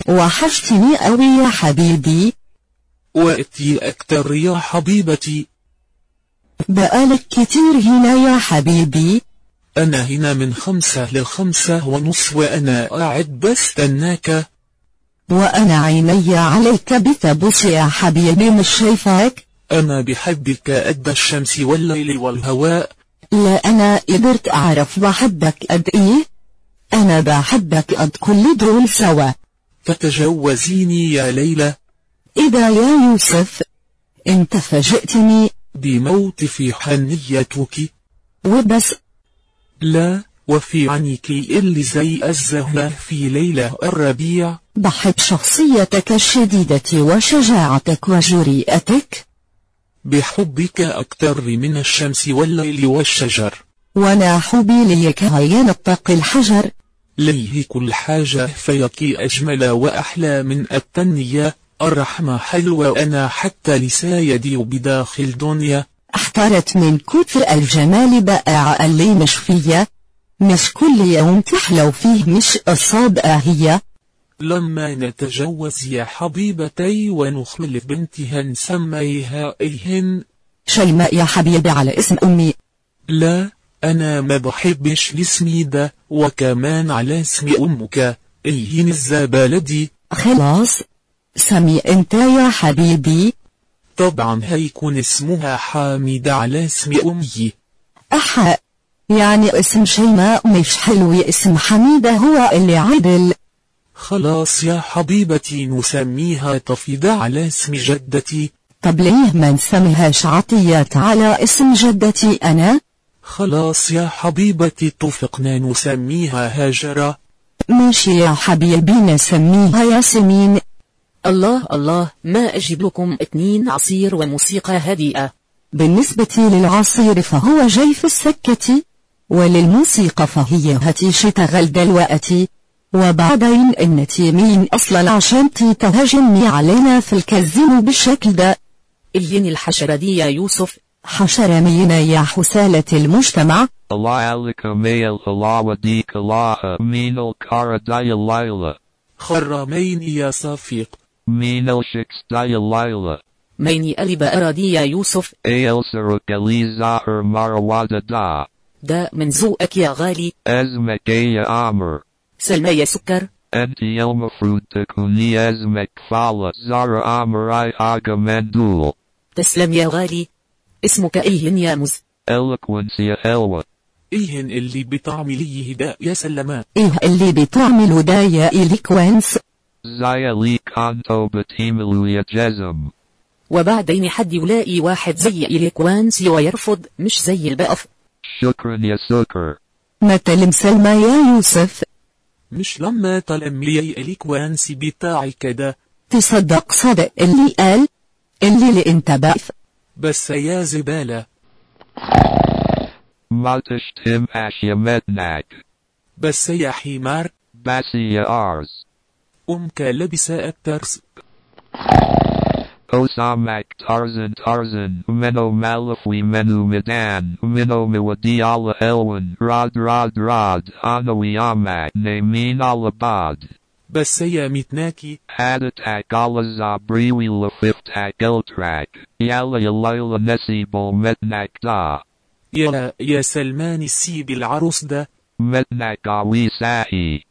وحشتني أوي يا حبيبي وأتي أكتر يا حبيبتي بقالك كتير هنا يا حبيبي أنا هنا من خمسة للخمسة ونص وأنا قاعد بستناك وأنا عيني عليك بتبص يا حبيبي مش شايفاك أنا بحبك قد الشمس والليل والهواء لا أنا قدرت أعرف بحبك قد إيه أنا بحبك قد كل دول سوا فتجوزيني يا ليلى إذا يا يوسف انت فاجئتني بموت في حنيتك وبس لا وفي عنك اللي زي الزهرة في ليلة الربيع بحب شخصيتك الشديدة وشجاعتك وجريئتك بحبك أكتر من الشمس والليل والشجر وانا حبي ليك هيا نطق الحجر ليه كل حاجة فيك أجمل وأحلى من التنية الرحمة حلوة أنا حتى لسايدي بداخل دنيا احترت من كتر الجمال بائع اللي مش فيا مش كل يوم تحلو فيه مش الصابئة هي لما نتجوز يا حبيبتي ونخلف بنتها نسميها إيهن شيماء يا حبيبي على اسم أمي لا أنا ما بحبش لاسمي ده وكمان على اسم أمك إيهن الزبالدي خلاص سمي انت يا حبيبي طبعا هيكون اسمها حامد على اسم أمي أحا يعني اسم شيماء مش حلو اسم حميدة هو اللي عدل خلاص يا حبيبتي نسميها تفيدة على اسم جدتي طب ليه ما نسميهاش عطيات على اسم جدتي أنا خلاص يا حبيبتي اتفقنا نسميها هاجرة ماشي يا حبيبي نسميها ياسمين الله الله ما أجيب لكم اتنين عصير وموسيقى هادئة بالنسبة للعصير فهو جاي في السكة وللموسيقى فهي هتي شتغل دلوقتي وبعدين انتي مين اصلا عشان تي تهاجمني علينا في الكازينو بالشكل ده إلين الحشرة دي يا يوسف حشر مين يا حسالة المجتمع Allah alika mayal halawa di kalaha minal kara daya lila. خرامين يا صفيق Minal shiks daya lila. ميني ألب أراضي يا يوسف Ael saruk ali zahar marawada da. ده من ذوقك يا غالي Ezmek gaya amr. سلمى يا سكر Enti ilmafrud takuni ezmek fala zara amrai haga mandul. تسلم يا غالي اسمك إيهن يا مز Eloquencia helwa. إيهن اللي بتعمليه ده يا سلمان ايه اللي بتعمله ده يا إليكوانس Zaya li kanto batimilu ya jezm. وبعدين حد يلاقي واحد زي إليكوانسي ويرفض مش زي البقف Shukran ya sukr. ما تلم سلمى يا يوسف مش لما تلملي الإكوانسي بتاعك ده تصدق صدق اللي قال اللي اللي انت بقف بس يا زبالة Matish tim ashya mednak. بس يا حمار Basi ya ars. أمك لبسة الترس Osamak Tarzan Tarzan, Meno Malafwi Menu Midan, Mino Miwadi Allah Elwan, Rod Rod Rod, Anawi Amak, Namin Alabad. بس يا متناكي Hadatak Allah Zabriwi Lafiftak Eltrak, Yalla Yalayla Nesibo Metnak Da, يا يا سلمان السيب العروس ده Metnak Awi Sahi,